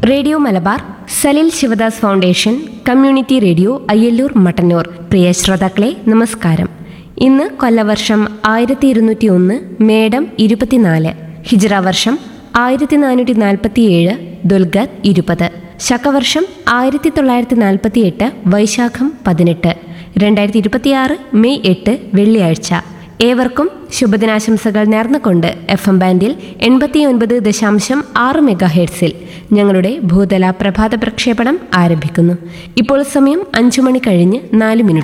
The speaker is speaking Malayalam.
radio Malabar Salil Sivadas foundation community radio Ayyallur Mattannur പ്രിയ ശ്രോതാക്കളെ നമസ്കാരം ഇന്ന് കൊല്ലവർഷം ആയിരത്തി ഇരുന്നൂറ്റി ഒന്ന് മേടം ഇരുപത്തിനാല് ഹിജ്റ വർഷം ആയിരത്തി നാനൂറ്റി നാൽപ്പത്തിയേഴ് ദുൽഗത് ഇരുപത് ശകവർഷം ആയിരത്തി തൊള്ളായിരത്തി നാൽപ്പത്തി എട്ട് വൈശാഖം പതിനെട്ട് രണ്ടായിരത്തി ഇരുപത്തിയാറ് മെയ് എട്ട് വെള്ളിയാഴ്ച ഏവർക്കും ശുഭദിനാശംസകൾ നേർന്നുകൊണ്ട് എഫ് എം ബാൻഡിൽ എൺപത്തിയൊൻപത് ദശാംശം ആറ് മെഗാ ഹെർട്സിൽ ഞങ്ങളുടെ ഭൂതല പ്രഭാത പ്രക്ഷേപണം ആരംഭിക്കുന്നു ഇപ്പോൾ സമയം അഞ്ചു മണി കഴിഞ്ഞ് നാല് മിനിറ്റ്